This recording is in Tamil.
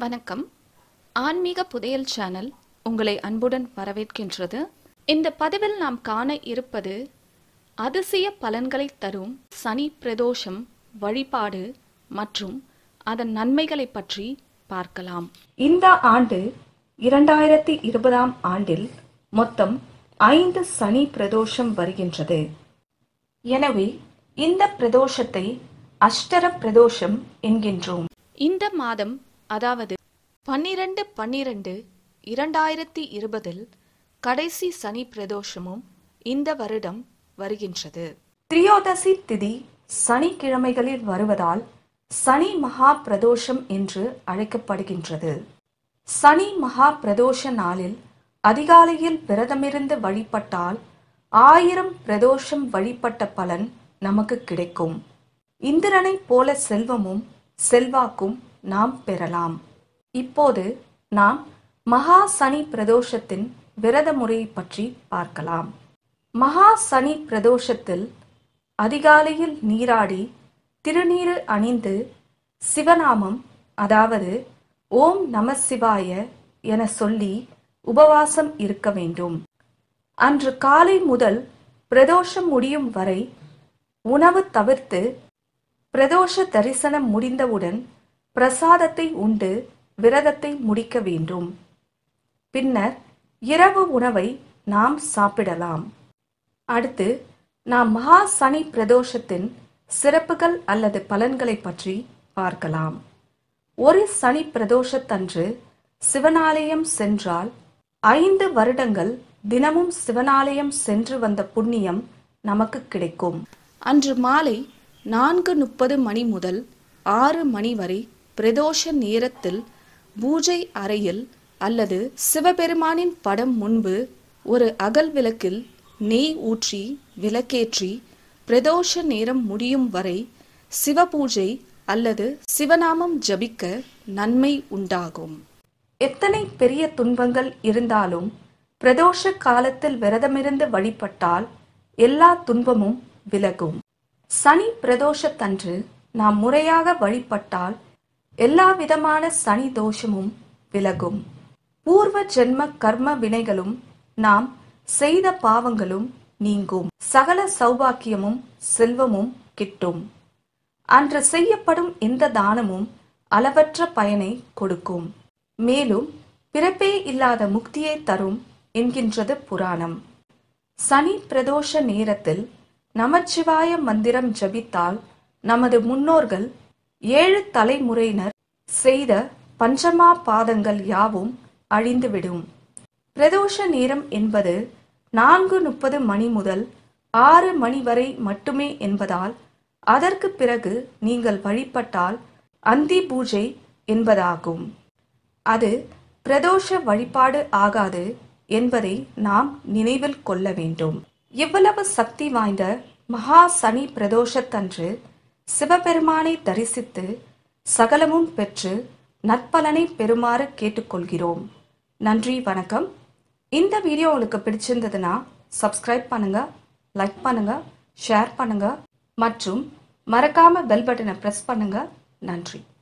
வணக்கம் ஆன்மீக புதையல் சேனல் உங்களை அன்புடன் வரவேற்கின்றது இந்த பதிவில் நாம் காண இருப்பது அதிசய பலன்களை தரும் சனி பிரதோஷம் வழிபாடு மற்றும் அதன் நன்மைகளை பற்றி பார்க்கலாம் இந்த ஆண்டு இரண்டாயிரத்தி இருபதாம் ஆண்டில் மொத்தம் ஐந்து சனி பிரதோஷம் வருகின்றது எனவே இந்த பிரதோஷத்தை அஷ்டர பிரதோஷம் என்கின்றோம் இந்த மாதம் அதாவது பன்னிரண்டு பன்னிரண்டு இரண்டாயிரத்தி இருபதில் கடைசி சனி பிரதோஷமும் இந்த வருடம் வருகின்றது திரியோதசி திதி சனிக்கிழமைகளில் வருவதால் சனி மகா பிரதோஷம் என்று அழைக்கப்படுகின்றது சனி மகா பிரதோஷ நாளில் அதிகாலையில் விரதமிருந்து வழிபட்டால் ஆயிரம் பிரதோஷம் வழிபட்ட பலன் நமக்கு கிடைக்கும் இந்திரனைப் போல செல்வமும் செல்வாக்கும் நாம் பெறலாம் இப்போது நாம் மகா சனி பிரதோஷத்தின் விரத முறையை பற்றி பார்க்கலாம் மகா சனி பிரதோஷத்தில் அதிகாலையில் நீராடி திருநீறு அணிந்து சிவநாமம் அதாவது ஓம் நம சிவாய என சொல்லி உபவாசம் இருக்க வேண்டும் அன்று காலை முதல் பிரதோஷம் முடியும் வரை உணவு தவிர்த்து பிரதோஷ தரிசனம் முடிந்தவுடன் பிரசாதத்தை உண்டு விரதத்தை முடிக்க வேண்டும் பின்னர் இரவு உணவை நாம் சாப்பிடலாம் அடுத்து நாம் மகா சனி பிரதோஷத்தின் சிறப்புகள் அல்லது பலன்களை பற்றி பார்க்கலாம் ஒரு சனி பிரதோஷத்தன்று சிவனாலயம் சென்றால் ஐந்து வருடங்கள் தினமும் சிவனாலயம் சென்று வந்த புண்ணியம் நமக்கு கிடைக்கும் அன்று மாலை நான்கு முப்பது மணி முதல் ஆறு மணி வரை பிரதோஷ நேரத்தில் பூஜை அறையில் அல்லது சிவபெருமானின் படம் முன்பு ஒரு அகல் விளக்கில் நெய் ஊற்றி விளக்கேற்றி பிரதோஷ நேரம் முடியும் வரை சிவபூஜை அல்லது சிவநாமம் ஜபிக்க நன்மை உண்டாகும் எத்தனை பெரிய துன்பங்கள் இருந்தாலும் பிரதோஷ காலத்தில் விரதமிருந்து வழிபட்டால் எல்லா துன்பமும் விலகும் சனி பிரதோஷத்தன்று நாம் முறையாக வழிபட்டால் எல்லா விதமான சனி தோஷமும் விலகும் பூர்வ ஜென்ம கர்ம வினைகளும் நாம் செய்த பாவங்களும் நீங்கும் சகல சௌபாக்கியமும் செல்வமும் கிட்டும் அன்று செய்யப்படும் எந்த தானமும் அளவற்ற பயனை கொடுக்கும் மேலும் பிறப்பே இல்லாத முக்தியை தரும் என்கின்றது புராணம் சனி பிரதோஷ நேரத்தில் நமச்சிவாய மந்திரம் ஜபித்தால் நமது முன்னோர்கள் ஏழு தலைமுறையினர் செய்த பஞ்சமா பாதங்கள் யாவும் அழிந்துவிடும் பிரதோஷ நேரம் என்பது நான்கு முப்பது மணி முதல் ஆறு மணி வரை மட்டுமே என்பதால் அதற்கு பிறகு நீங்கள் வழிபட்டால் அந்தி பூஜை என்பதாகும் அது பிரதோஷ வழிபாடு ஆகாது என்பதை நாம் நினைவில் கொள்ள வேண்டும் இவ்வளவு சக்தி வாய்ந்த மகா சனி பிரதோஷத்தன்று சிவபெருமானை தரிசித்து சகலமும் பெற்று நற்பலனை பெறுமாறு கேட்டுக்கொள்கிறோம் நன்றி வணக்கம் இந்த வீடியோ உங்களுக்கு பிடிச்சிருந்ததுன்னா சப்ஸ்கிரைப் பண்ணுங்க லைக் பண்ணுங்க ஷேர் பண்ணுங்க மற்றும் மறக்காம பெல் பட்டனை பிரஸ் பண்ணுங்க நன்றி